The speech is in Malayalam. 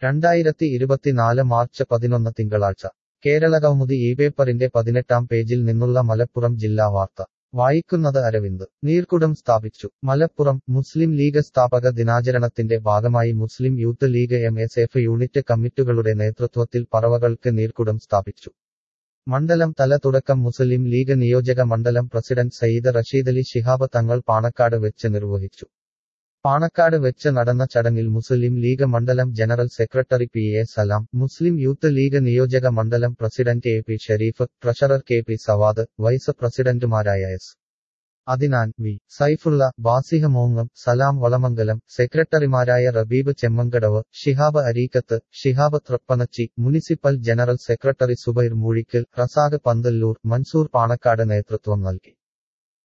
രണ്ടായിരത്തി ഇരുപത്തിനാല് മാർച്ച് പതിനൊന്ന് തിങ്കളാഴ്ച കേരളകൗമുദി ഈ പേപ്പറിന്റെ പതിനെട്ടാം പേജിൽ നിന്നുള്ള മലപ്പുറം ജില്ലാ വാർത്ത വായിക്കുന്നത് അരവിന്ദ് നീർക്കുടം സ്ഥാപിച്ചു മലപ്പുറം മുസ്ലിം ലീഗ് സ്ഥാപക ദിനാചരണത്തിന്റെ ഭാഗമായി Muslim youth league M S F unit കമ്മിറ്റികളുടെ നേതൃത്വത്തിൽ പറവകൾക്ക് നീർക്കുടം സ്ഥാപിച്ചു മണ്ഡലം തല തുടക്കം മുസ്ലിം ലീഗ് നിയോജക മണ്ഡലം പ്രസിഡന്റ് സയ്യിദ് റഷീദലി ശിഹാബ് തങ്ങൾ പാണക്കാട് വെച്ച് നിർവഹിച്ചു പാണക്കാട് വെച്ച് നടന്ന ചടങ്ങിൽ മുസ്ലിം ലീഗ് മണ്ഡലം general secretary P A Salam Muslim youth league നിയോജക മണ്ഡലം president A P Shareef treasurer K P Savad vice പ്രസിഡന്റുമാരായ എസ് അതിനാൻ വി സൈഫുള്ള ബാസിഹ മോങ്ങം സലാം വളമംഗലം സെക്രട്ടറിമാരായ Rabeeb Chemmankadavu Shihab Areekkath Shihab Thrippanachi municipal general secretary Zubair Moozhikkal Razak Panthalloor Mansoor Panakkad നേതൃത്വം നൽകി